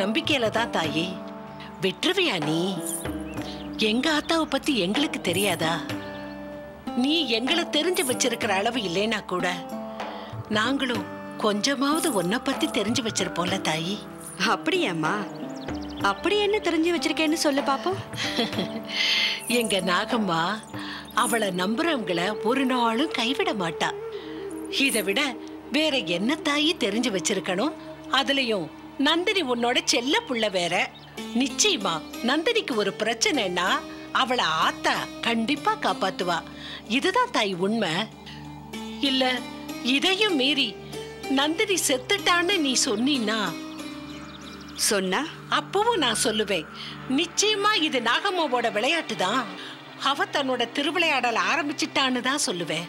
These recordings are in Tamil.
நம்பிக்கையில தான் தாயி விட்டுருவியா நீ எங்க ஆத்தாவை பத்தி எங்களுக்கு தெரியாதா நீ எங்களை தெரிஞ்சு வச்சிருக்கிற அளவு இல்லைனா கூட நாங்களும் கொஞ்சமாவது உன்னை பத்தி தெரிஞ்சு வச்சிருப்போம்ல தாயி அப்படியாம்மா அப்படி என்ன தெரிஞ்சு வச்சிருக்கேன்னு சொல்லு பாப்போம் எங்க நாகம்மா அவளை நம்புறவங்கள ஒரு நாளும் கைவிட மாட்டா இதை விட வேற என்ன தாயி தெரிஞ்சு வச்சிருக்கணும் அதுலயும் நந்தினி உன்னோட செல்ல புள்ள வேற நிச்சயமா நந்தினிக்கு ஒரு பிரச்சனைன்னா அவளை ஆத்தா கண்டிப்பா காப்பாத்துவா இதுதான் தாய் உண்மை இல்ல இதையும் மீறி நந்தினி செத்துட்டான்னு நீ சொன்னீன்னா சொன்னா அப்பவும் நான் சொல்லுவேன் நிச்சயமா இது நாகம்மாவோட விளையாட்டு தான் அவ தன்னோட திருவிளையாடல் ஆரம்பிச்சிட்டான்னு தான் சொல்லுவேன்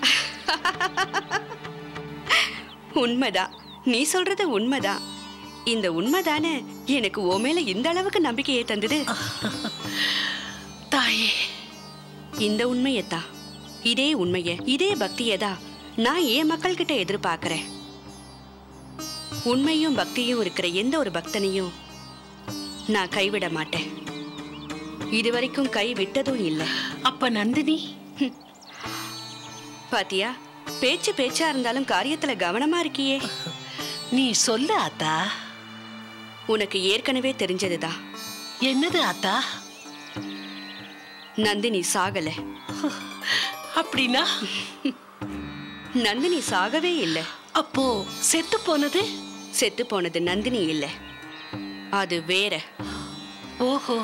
உண்மைதான் நீ சொல்றது உண்மைதான் இந்த உண்மைதானே எனக்கு உன் மேல இந்த அளவுக்கு நம்பிக்கையை தந்தது தாயே இந்த உண்மையத்தான் இதே உண்மைய இதே பக்தியதான் நான் என் மக்கள்கிட்ட எதிர்பார்க்கிறேன் உண்மையும் பக்தியும் இருக்கிற எந்த ஒரு பக்தனையும் நான் கைவிட மாட்டேன் இதுவரைக்கும் கை விட்டதும் இல்லை அப்ப நந்தினி பாத்தியா பேச்சு பேச்சா இருந்தாலும் காரியத்துல கவனமா இருக்கியே நீ சொல்லு ஆத்தா உனக்கு ஏற்கனவே தெரிஞ்சதுதான் என்னது ஆத்தா நந்தினி சாகல அப்படின்னா நந்தினி சாகவே இல்லை அப்போ செத்து போனது செத்து போனது நந்தினி இல்லை அது வேற ஓஹோ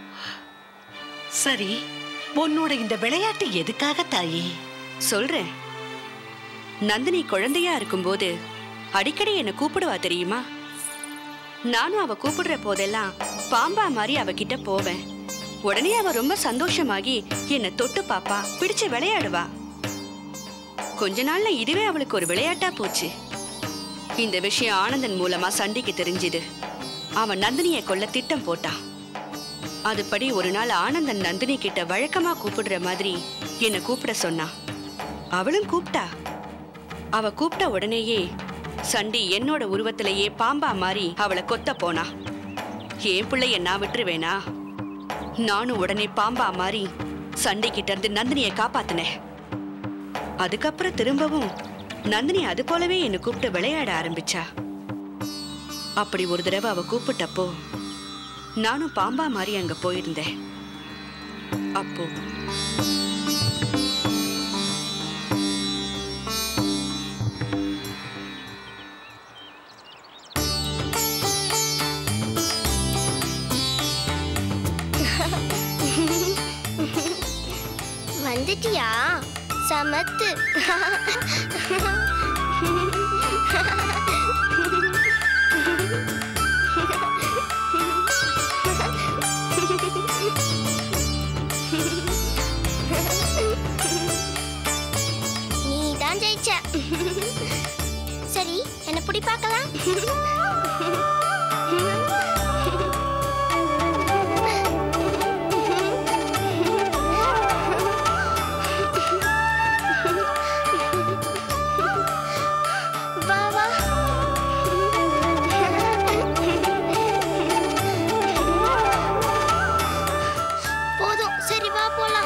சரி உன்னோட இந்த விளையாட்டு எதுக்காக தாயே சொல்றேன் நந்தினி குழந்தையா இருக்கும்போது அடிக்கடி என்னை கூப்பிடுவா தெரியுமா நானும் அவ கூப்பிடுற போதெல்லாம் பாம்பா மாதிரி அவகிட்ட போவேன் உடனே அவ ரொம்ப சந்தோஷமாகி என்னை தொட்டு பாப்பா பிடிச்சு விளையாடுவா கொஞ்ச நாள்ல இதுவே அவளுக்கு ஒரு விளையாட்டா போச்சு இந்த விஷயம் ஆனந்தன் மூலமா சண்டிக்கு தெரிஞ்சுது அவன் நந்தினியை கொல்ல திட்டம் போட்டான் அதுபடி ஒரு நாள் ஆனந்தன் நந்தினி கிட்ட வழக்கமா கூப்பிடுற மாதிரி என்னை கூப்பிட சொன்னான் அவளும் கூப்பிட்டா அவ கூப்பிட்ட உடனேயே சண்டி என்னோட உருவத்திலேயே பாம்பா மாறி அவளை கொத்த போனா என் பிள்ளைய நான் விட்டுருவேனா நானும் உடனே பாம்பா மாறி சண்டி கிட்ட இருந்து நந்தினியை காப்பாத்தினேன் அதுக்கப்புறம் திரும்பவும் நந்தினி அது போலவே என்னை கூப்பிட்டு விளையாட ஆரம்பிச்சா அப்படி ஒரு தடவை அவ கூப்பிட்டப்போ நானும் பாம்பா மாதிரி அங்க போயிருந்தேன் அப்போ வந்துட்டியா சமத்து நீ தான் ஜெயிச்ச சரி என்ன புடி பார்க்கலாம் வா வா போதும் சரி வா போலாம்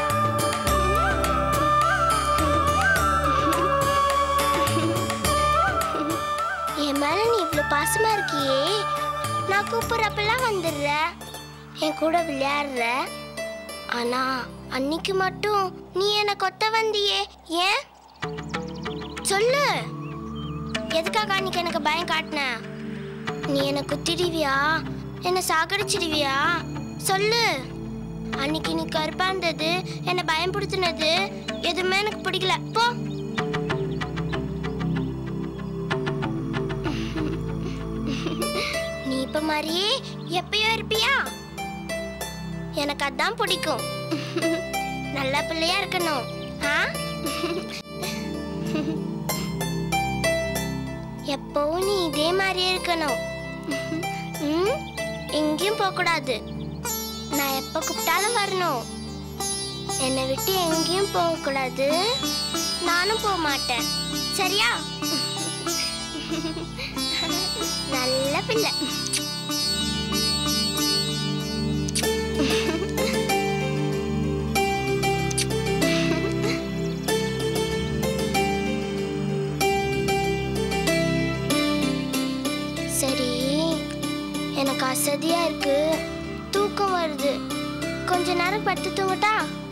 என் மேல நீ இவ்வளவு பாசமா இருக்கியே நான் கூப்பிடுறப்பெல்லாம் வந்துடுற என் கூட விளையாடுற ஆனா அன்னைக்கு மட்டும் நீ என்ன கொத்த வந்தியே ஏன் சொல்லு எதுக்காக அன்னைக்கு எனக்கு பயம் காட்டின நீ என்ன குத்திடுவியா என்ன சாகடிச்சிடுவியா சொல்லு அன்னைக்கு நீ கருப்பா இருந்தது என்ன பயன்படுத்தினது எதுவுமே எனக்கு பிடிக்கல போ நீ இப்ப மாதிரியே எப்பயோ இருப்பியா எனக்கு அதான் பிடிக்கும் நல்ல பிள்ளையா இருக்கணும் ஆ எப்பவும் நீ இதே மாதிரியே இருக்கணும் ம் எங்கேயும் போகக்கூடாது நான் எப்போ கூப்பிட்டாலும் வரணும் என்னை விட்டு எங்கேயும் போகக்கூடாது நானும் போக மாட்டேன் சரியா நல்ல பிள்ளை அசதியா இருக்கு தூக்கம் வருது கொஞ்ச நேரம் படுத்து தூங்கட்டா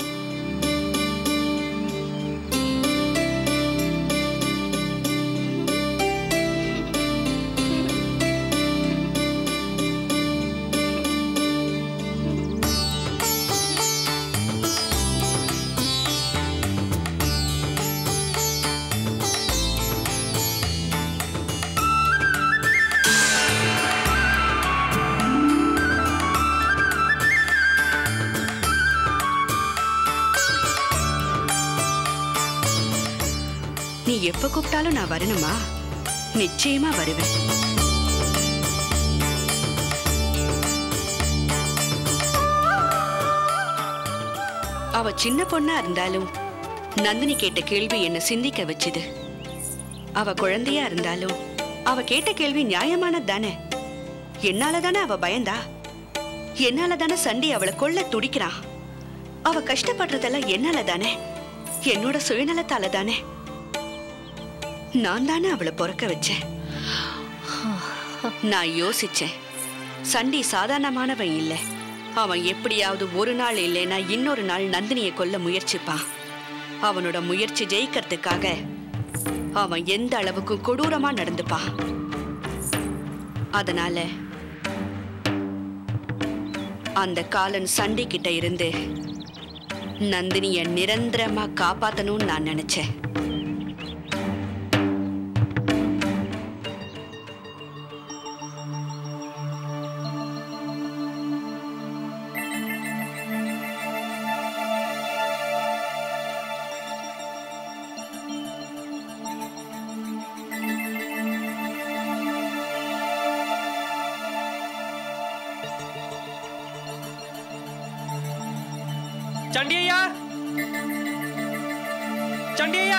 நீ எப்ப கூப்பிட்டாலும் நான் வரணுமா நிச்சயமா வருவேன் அவ சின்ன பொண்ணா இருந்தாலும் நந்தினி கேட்ட கேள்வி என்ன சிந்திக்க வச்சுது அவ குழந்தையா இருந்தாலும் அவ கேட்ட கேள்வி நியாயமானது தானே என்னால தானே அவ பயந்தா என்னால தானே சண்டி அவளை கொல்ல துடிக்கிறான் அவ கஷ்டப்படுறதெல்லாம் என்னால தானே என்னோட சுயநலத்தால தானே நான் தானே அவளை பிறக்க வச்சேன் நான் யோசிச்சேன் சண்டி சாதாரணமானவன் இல்ல அவன் எப்படியாவது ஒரு நாள் இல்லைன்னா இன்னொரு நாள் நந்தினியை கொல்ல முயற்சிப்பான் அவனோட முயற்சி ஜெயிக்கிறதுக்காக அவன் எந்த அளவுக்கு கொடூரமா நடந்துப்பான் அதனால அந்த காலன் சண்டி கிட்ட இருந்து நந்தினிய நிரந்தரமா காப்பாத்தணும்னு நான் நினைச்சேன் சண்டி ஐயா சண்டி ஐயா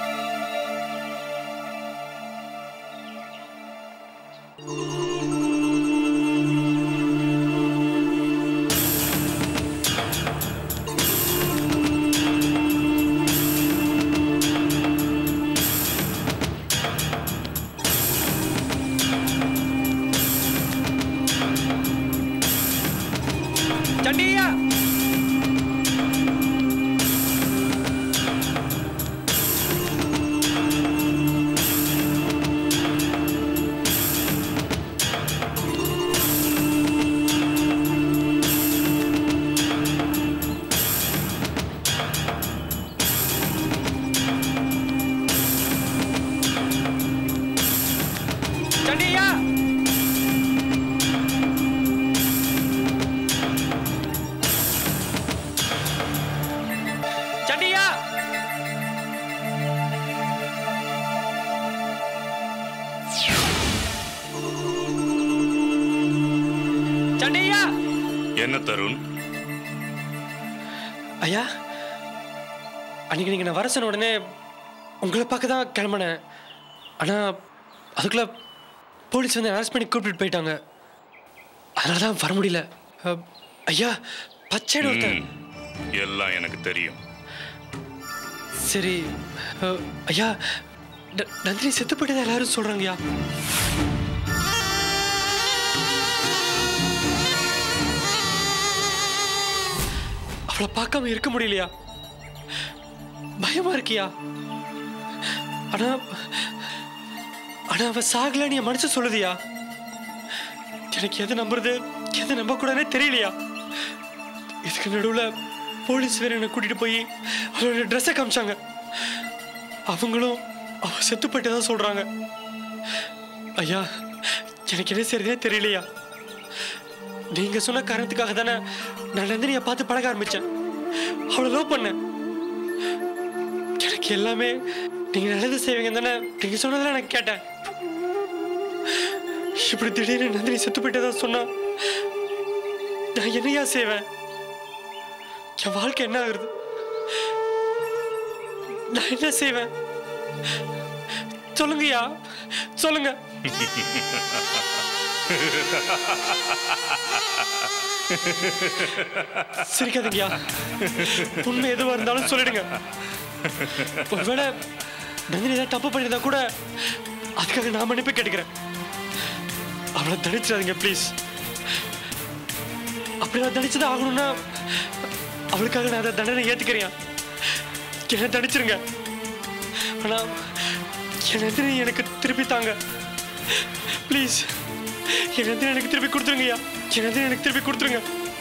சண்டி ஐயா சண்டி ஐயா சண்டி ஐயா சண்டி ஐயா என்ன தருண் ஐயா அன்னைக்கு நீங்கள் நான் வர சொன்ன உடனே உங்களை பார்க்க தான் கிளம்புனேன் ஆனால் அதுக்குள்ள போலீஸ் வந்து அரெஸ்ட் பண்ணி கூப்பிட்டு போயிட்டாங்க அதனால தான் வர முடியல அஹ், ஐயா பச்சை ஒருத்தன் ம், எல்லாம் எனக்கு தெரியும் சரி அஹ், ஐயா ந- நந்தினி செத்து போயிட்டதா எல்லாரும் சொல்றாங்கய்யா அவளை பார்க்காம இருக்க முடியலையா பயமா இருக்கியா ஆனா ஆனா அவ சாகலன்னு என் மனசு சொல்லுதியா எனக்கு எது நம்புறது எது நம்ப கூடாதுன்னே தெரியலையா இதுக்கு நடுவுல போலீஸ் வேற என்னை கூட்டிட்டு போய் அவளோட ட்ரெஸ்ஸை காமிச்சாங்க அவங்களும் அவ செத்து போயிட்டதா சொல்றாங்க ஐயா எனக்கு என்ன செய்யறதே தெரியலையா நீங்க சொன்ன காரணத்துக்காக தானே நான் நந்தினியை பார்த்து பழக ஆரம்பிச்சேன் அவளை லவ் பண்ணேன் எனக்கு எல்லாமே நீங்க நல்லது செய்வீங்க தானே நீங்க சொன்னதெல்லாம் நான் கேட்டேன் இப்படி திடீர்னு நந்தினி செத்து போயிட்டதா சொன்னா நான் என்னையா செய்வேன் என் வாழ்க்கை என்ன ஆகுறது நான் என்ன செய்வேன் சொல்லுங்கய்யா சொல்லுங்க சிரிக்காதீங்கய்யா உண்மை எதுவா இருந்தாலும் சொல்லிடுங்க ஒருவேளை நந்தினி ஏதாவது தப்பு பண்ணியிருந்தா கூட அதுக்காக நான் மன்னிப்பு கேட்டுக்கிறேன் அவளை தடுச்சிடாதீங்க ப்ளீஸ் அப்படி நான் தண்டிச்சுதான் ஆகணும்னா அவளுக்காக நான் அதை தண்டனை ஏத்துக்கிறேன் என்ன தண்டிச்சிருங்க ஆனா என் நந்தினி எனக்கு திருப்பி தாங்க ப்ளீஸ் என் நந்தினி எனக்கு திருப்பி கொடுத்துருங்கய்யா என் நந்தினி எனக்கு திருப்பி கொடுத்துருங்க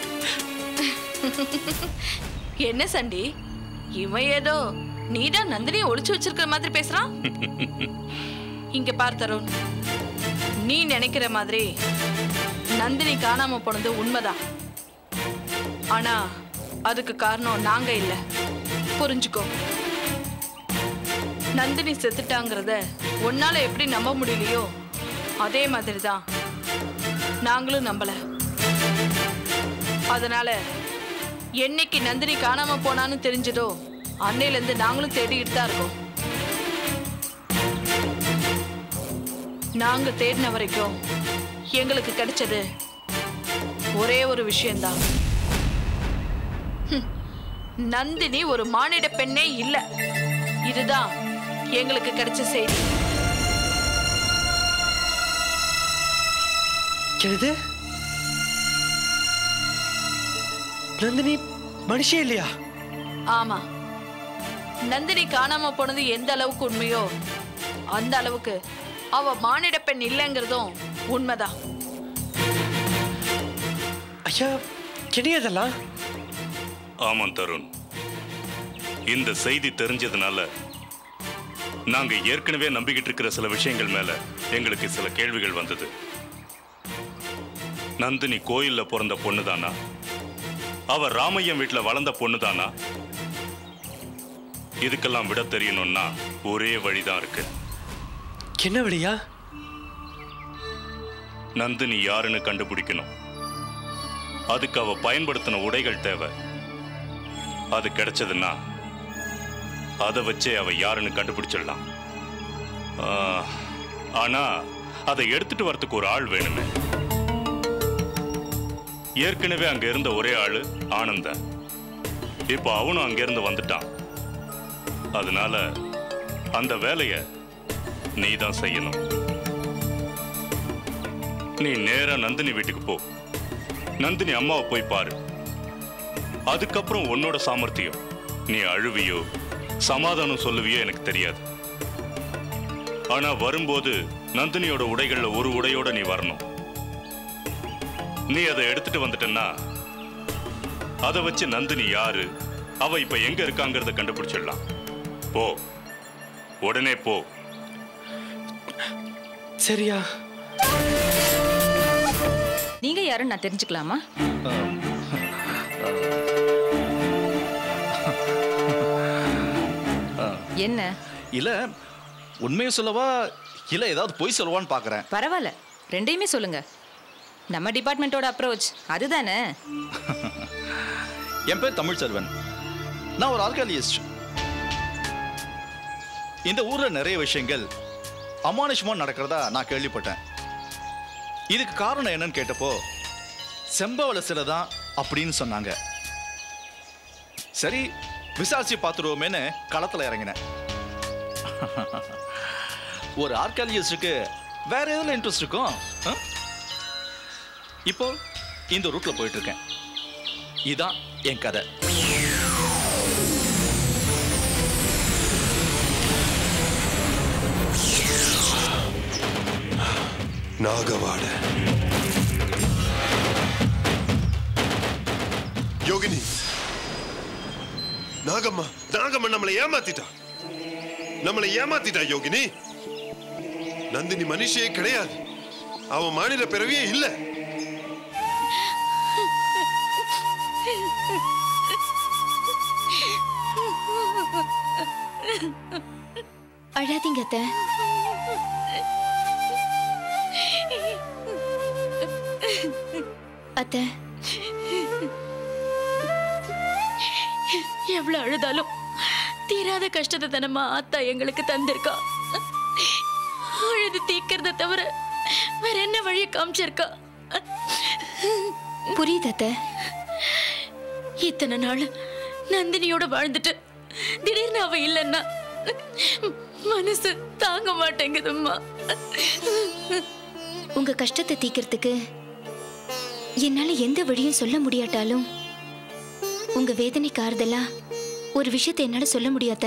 என்ன சண்டி இவன் ஏதோ நீதான் நந்தினியை ஒளிச்சு வச்சிருக்கிற மாதிரி பேசுறான் இங்க பார் தருண் நீ நினைக்கிற மாதிரி நந்தினி காணாம போனது உண்மைதான் ஆனா அதுக்கு காரணம் நாங்க இல்ல புரிஞ்சுக்கோ நந்தினி செத்துட்டாங்கிறத உன்னால எப்படி நம்ப முடியலையோ அதே மாதிரி தான் நாங்களும் நம்பல அதனால என்னைக்கு நந்தினி காணாம போனான்னு தெரிஞ்சதோ அன்னையில இருந்து நாங்களும் தேடிக்கிட்டு தான் இருக்கோம் நாங்க தேடின வரைக்கும் எங்களுக்கு கிடைச்சது ஒரே ஒரு விஷயம்தான் ஹம், நந்தினி ஒரு மானிட பெண்ணே இல்ல இதுதான் எங்களுக்கு கிடைச்ச செய்தி என்னது நந்தினி மனுஷே இல்லையா ஆமா நந்தினி காணாம போனது எந்த அளவுக்கு உண்மையோ அந்த அளவுக்கு அவ மானிட பெண் இல்லைங்கிறதும் உண்மைதான் ஐயா என்ன இதெல்லாம் ஆமாம் தருண் இந்த செய்தி தெரிஞ்சதுனால நாங்க ஏற்கனவே நம்பிக்கிட்டு இருக்கிற சில விஷயங்கள் மேல எங்களுக்கு சில கேள்விகள் வந்தது நந்தினி கோயில்ல பிறந்த பொண்ணுதானா அவ ராமையன் வீட்டுல வளர்ந்த பொண்ணுதானா இதுக்கெல்லாம் விட தெரியணும்னா ஒரே வழிதான் இருக்கு என்ன வழியா நந்தினி யாருன்னு கண்டுபிடிக்கணும் அதுக்கு அவ பயன்படுத்தின உடைகள் தேவை அது கிடைச்சதுன்னா அதை வச்சே அவ யாருன்னு கண்டுபிடிச்சிடலாம் ஆ, ஆனா அதை எடுத்துட்டு வரதுக்கு ஒரு ஆள் வேணுமே ஏற்கனவே அங்க இருந்த ஒரே ஆளு ஆனந்தன் இப்போ அவனும் அங்கிருந்து வந்துட்டான் அதனால அந்த வேலைய நீ தான் செய்யணும் நீ நேரா நந்தினி வீட்டுக்கு போ நந்தினி அம்மாவை போய் பாரு அதுக்கப்புறம் உன்னோட சாமர்த்தியம் நீ அழுவியோ சமாதானம் சொல்லுவியோ எனக்கு தெரியாது ஆனா வரும்போது நந்தினியோட உடைகள்ல ஒரு உடையோட நீ வரணும் நீ அதை எடுத்துட்டு வந்துட்டன்னா அதை வச்சு நந்தினி யாரு அவ இப்ப எங்க இருக்காங்கிறத கண்டுபிடிச்சிடலாம் போ உடனே போ சரியா நீங்க யாருன்னு நான் தெரிஞ்சுக்கலாமா என்ன இல்ல உண்மையை சொல்லவா இல்ல ஏதாவது பொய் சொல்லவான்னு பாக்குறேன் பரவாயில்ல ரெண்டையுமே சொல்லுங்க நம்ம டிபார்ட்மெண்ட்டோட அப்ரோச் அதுதானே என் பேர் தமிழ் செல்வன் நான் ஒரு ஆர்காலிஸ்ட் இந்த ஊர்ல நிறைய விஷயங்கள் அமானுஷமா நடக்கிறதா நான் கேள்விப்பட்டேன் இதுக்கு காரணம் என்னன்னு கேட்டப்போ செம்பவள சிலை தான் அப்படின்னு சொன்னாங்க சரி விசாரிச்சு பார்த்துருவோமேன்னு களத்துல இறங்கினேன் ஒரு ஆர்காலிஸ்டுக்கு வேற எதுல இன்ட்ரெஸ்ட் இருக்கும் ஆ? இப்போ இந்த ரூட்ல போயிட்டு இருக்கேன் இதான் என் கதை நாகவாட யோகினி நாகம்மா நாகம்மா நம்மளை ஏமாத்திட்டா நம்மளை ஏமாத்திட்டா யோகினி நந்தினி மனுஷியே கிடையாது அவன் மாநில பிறவியே இல்ல அழாதீங்க அத்தை அத்தை எவ்வளவு அழுதாலும் தீராத கஷ்டத்தை தானம்மா ஆத்தா எங்களுக்கு தந்திருக்கா அழுது தீக்கிறத தவிர வேற என்ன வழியை காமிச்சிருக்கா புரியுது அத்தை இத்தனை நாள் நந்தினியோட வாழ்ந்துட்டு திடீர்னு அவ இல்லைன்னா மனசு தாங்க மாட்டேங்குதும்மா உங்க கஷ்டத்தை தீக்கிறதுக்கு என்னால எந்த வழியும் சொல்ல முடியாட்டாலும் உங்க வேதனைக்கு ஆறுதலா ஒரு விஷயத்தை என்னால சொல்ல முடியாத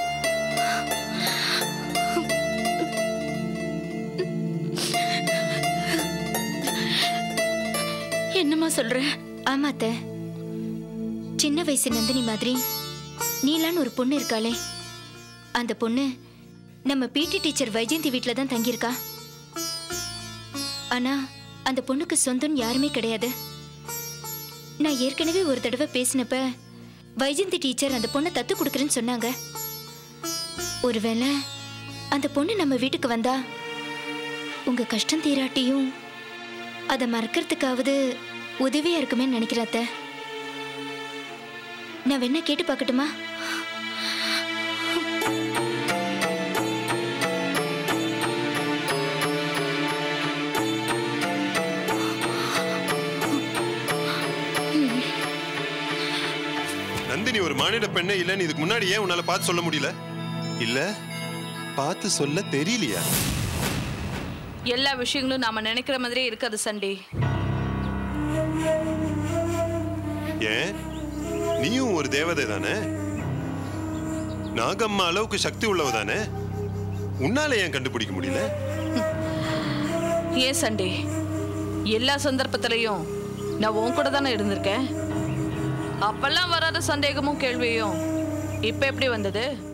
என்னம்மா சொல்ற ஆமா அத்தை சின்ன வயசு நந்தினி மாதிரி நீலான்னு ஒரு பொண்ணு இருக்காளே அந்த பொண்ணு நம்ம பிடி டீச்சர் வைஜெயந்தி வீட்டில் தான் தங்கியிருக்கா ஆனா அந்த பொண்ணுக்கு சொந்தம் யாருமே கிடையாது நான் ஏற்கனவே ஒரு தடவை பேசினப்ப வைஜெயந்தி டீச்சர் அந்த பொண்ணை தத்து கொடுக்குறேன்னு சொன்னாங்க ஒருவேளை அந்த பொண்ணு நம்ம வீட்டுக்கு வந்தா உங்க கஷ்டம் தீராட்டியும் அதை மறக்கிறதுக்காவது உதவியா இருக்குமே நினைக்கிறாத்த நான் வேணா கேட்டு பார்க்கட்டுமா நந்தினி ஒரு மானிட பெண்ணே இல்லைன்னு இதுக்கு முன்னாடி ஏன் உன்னால பார்த்து சொல்ல முடியல இல்ல பார்த்து சொல்ல தெரியலையா எல்லா விஷயங்களும் நாம நினைக்கிற மாதிரியே இருக்காது சண்டி ஏன் நீயும் ஒரு தேவதை தானே நாகம்மா அளவுக்கு சக்தி உள்ளவ தானே உன்னால ஏன் கண்டுபிடிக்க முடியல ஏன் சண்டி எல்லா சந்தர்ப்பத்திலையும் நான் உன் கூட தானே இருந்திருக்கேன் அப்பெல்லாம் வராத சந்தேகமும் கேள்வியும் இப்ப எப்படி வந்தது